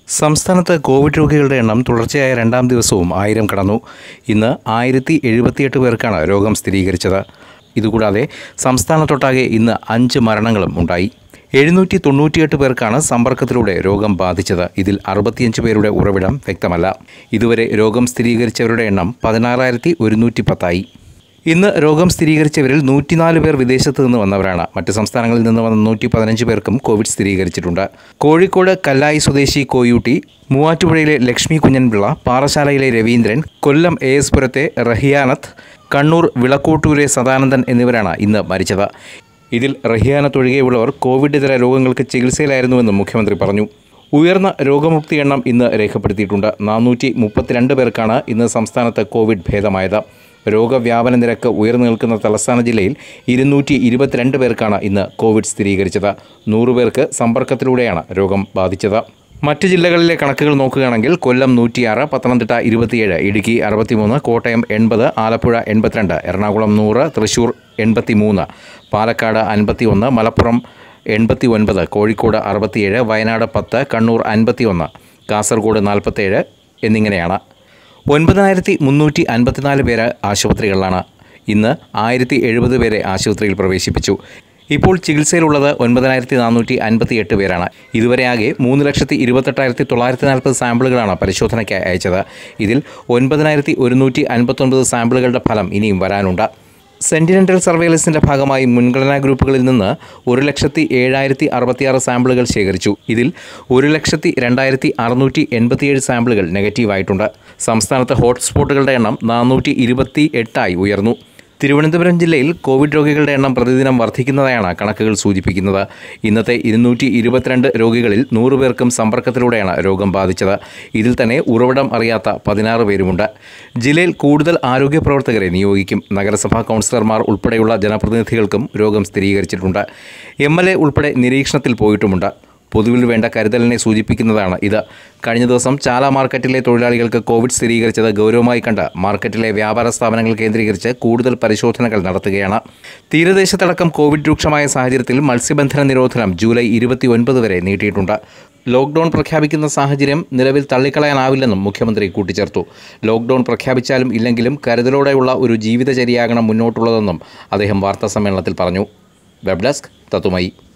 സംസ്ഥാനത്ത് കോവിഡ് രോഗികളുടെ എണ്ണം തുടർച്ചയായ രണ്ടാം ദിവസവും ആയിരം കടന്നു ഇന്ന് ആയിരത്തി എഴുപത്തിയെട്ട് പേർക്കാണ് രോഗം സ്ഥിരീകരിച്ചത് ഇതുകൂടാതെ സംസ്ഥാനത്തൊട്ടാകെ ഇന്ന് അഞ്ച് മരണങ്ങളും ഉണ്ടായി എഴുന്നൂറ്റി തൊണ്ണൂറ്റിയെട്ട് പേർക്കാണ് സമ്പർക്കത്തിലൂടെ രോഗം ബാധിച്ചത് ഇതിൽ അറുപത്തിയഞ്ച് പേരുടെ ഉറവിടം വ്യക്തമല്ല ഇതുവരെ രോഗം സ്ഥിരീകരിച്ചവരുടെ എണ്ണം പതിനാറായിരത്തി ഒരുന്നൂറ്റി പത്തായി ഇന്ന് രോഗം സ്ഥിരീകരിച്ചവരിൽ നൂറ്റിനാല് പേർ വിദേശത്ത് നിന്ന് വന്നവരാണ് മറ്റ് സംസ്ഥാനങ്ങളിൽ നിന്ന് വന്ന നൂറ്റി പതിനഞ്ച് പേർക്കും കോവിഡ് സ്ഥിരീകരിച്ചിട്ടുണ്ട് കോഴിക്കോട് കല്ലായി സ്വദേശി കോയൂട്ടി മൂവാറ്റുപുഴയിലെ ലക്ഷ്മി കുഞ്ഞൻപിള്ള പാറശാലയിലെ രവീന്ദ്രൻ കൊല്ലം എ എസ് പുരത്തെ റഹിയാനത്ത് കണ്ണൂർ വിളക്കോട്ടൂരെ സദാനന്ദൻ എന്നിവരാണ് ഇന്ന് മരിച്ചത് ഇതിൽ റഹിയാനത്ത് ഒഴികെയുള്ളവർ കോവിഡ് ഇതര രോഗങ്ങൾക്ക് ചികിത്സയിലായിരുന്നുവെന്നും മുഖ്യമന്ത്രി പറഞ്ഞു ഉയർന്ന രോഗമുക്തി എണ്ണം ഇന്ന് രേഖപ്പെടുത്തിയിട്ടുണ്ട് നാനൂറ്റി മുപ്പത്തിരണ്ട് പേർക്കാണ് ഇന്ന് സംസ്ഥാനത്ത് കോവിഡ് ഭേദമായത് രോഗവ്യാപന നിരക്ക് ഉയർന്നു നിൽക്കുന്ന തലസ്ഥാന ജില്ലയിൽ ഇരുന്നൂറ്റി ഇരുപത്തിരണ്ട് പേർക്കാണ് ഇന്ന് കോവിഡ് സ്ഥിരീകരിച്ചത് നൂറ് പേർക്ക് സമ്പർക്കത്തിലൂടെയാണ് രോഗം ബാധിച്ചത് മറ്റ് ജില്ലകളിലെ കണക്കുകൾ നോക്കുകയാണെങ്കിൽ കൊല്ലം നൂറ്റിയാറ് പത്തനംതിട്ട ഇരുപത്തിയേഴ് ഇടുക്കി അറുപത്തിമൂന്ന് കോട്ടയം എൺപത് ആലപ്പുഴ എൺപത്തിരണ്ട് എറണാകുളം നൂറ് തൃശൂർ എൺപത്തിമൂന്ന് പാലക്കാട് അൻപത്തി ഒന്ന് മലപ്പുറം എൺപത്തി ഒൻപത് കോഴിക്കോട് അറുപത്തിയേഴ് വയനാട് പത്ത് കണ്ണൂർ അൻപത്തിയൊന്ന് കാസർഗോഡ് നാൽപ്പത്തേഴ് എന്നിങ്ങനെയാണ് ഒൻപതിനായിരത്തി മുന്നൂറ്റി അൻപത്തിനാല് പേര് ആശുപത്രികളിലാണ് ഇന്ന് ആയിരത്തി എഴുപത് പേരെ ആശുപത്രിയിൽ പ്രവേശിപ്പിച്ചു ഇപ്പോൾ ചികിത്സയിലുള്ളത് ഒൻപതിനായിരത്തി നാനൂറ്റി അൻപത്തി എട്ട് പേരാണ് ഇതുവരെ ആകെ മൂന്ന് ലക്ഷത്തി ഇരുപത്തെട്ടായിരത്തി തൊള്ളായിരത്തി നാൽപ്പത് സാമ്പിളുകളാണ് പരിശോധനയ്ക്കായി അയച്ചത് ഇതിൽ ഒൻപതിനായിരത്തി ഒരുന്നൂറ്റി അൻപത്തൊൻപത് സാമ്പിളുകളുടെ ഫലം ഇനിയും വരാനുണ്ട് സെന്റിനെന്റൽ സർവേലൻസിന്റെ ഭാഗമായി മുൻഗണനാ ഗ്രൂപ്പുകളിൽ നിന്ന് ഒരു ലക്ഷത്തി ഏഴായിരത്തി അറുപത്തിയാറ് സാമ്പിളുകൾ ശേഖരിച്ചു ഇതിൽ ഒരു ലക്ഷത്തി രണ്ടായിരത്തി അറുന്നൂറ്റി എൺപത്തിയേഴ് സാമ്പിളുകൾ നെഗറ്റീവായിട്ടുണ്ട് സംസ്ഥാനത്ത് ഹോട്ട്സ്പോട്ടുകളുടെ എണ്ണം നാനൂറ്റി ഇരുപത്തി എട്ടായി ഉയർന്നു തിരുവനന്തപുരം ജില്ലയിൽ കോവിഡ് രോഗികളുടെ എണ്ണം പ്രതിദിനം വർദ്ധിക്കുന്നതായാണ് കണക്കുകൾ സൂചിപ്പിക്കുന്നത് ഇന്നത്തെ ഇരുന്നൂറ്റി ഇരുപത്തിരണ്ട് രോഗികളിൽ നൂറ് പേർക്കും സമ്പർക്കത്തിലൂടെയാണ് രോഗം ബാധിച്ചത് ഇതിൽ തന്നെ ഉറവിടം അറിയാത്ത പതിനാറ് പേരുമുണ്ട് ജില്ലയിൽ കൂടുതൽ ആരോഗ്യ പ്രവർത്തകരെ നിയോഗിക്കും നഗരസഭാ കൗൺസിലർമാർ ഉൾപ്പെടെയുള്ള ജനപ്രതിനിധികൾക്കും രോഗം സ്ഥിരീകരിച്ചിട്ടുണ്ട് എം എൽ എ ഉൾപ്പെടെ നിരീക്ഷണത്തിൽ പോയിട്ടുമുണ്ട് പൊതുവിൽ വേണ്ട കരുതലിനെ സൂചിപ്പിക്കുന്നതാണ് ഇത് കഴിഞ്ഞ ദിവസം ചാല മാർക്കറ്റിലെ തൊഴിലാളികൾക്ക് കോവിഡ് സ്ഥിരീകരിച്ചത് ഗൗരവമായി കണ്ട് മാർക്കറ്റിലെ വ്യാപാര സ്ഥാപനങ്ങൾ കേന്ദ്രീകരിച്ച് കൂടുതൽ പരിശോധനകൾ നടത്തുകയാണ് തീരദേശത്തടക്കം കോവിഡ് രൂക്ഷമായ സാഹചര്യത്തിൽ മത്സ്യബന്ധന നിരോധനം ജൂലൈ ഇരുപത്തി ഒൻപത് വരെ നീട്ടിയിട്ടുണ്ട് ലോക്ക്ഡൌൺ പ്രഖ്യാപിക്കുന്ന സാഹചര്യം നിലവിൽ തള്ളിക്കളയാനാവില്ലെന്നും മുഖ്യമന്ത്രി കൂട്ടിച്ചേർത്തു ലോക്ക്ഡൌൺ പ്രഖ്യാപിച്ചാലും ഇല്ലെങ്കിലും കരുതലോടെയുള്ള ഒരു ജീവിതചര്യയാകണം മുന്നോട്ടുള്ളതെന്നും അദ്ദേഹം വാർത്താസമ്മേളനത്തിൽ പറഞ്ഞു വെബ് ഡെസ്ക് തത്തുമയി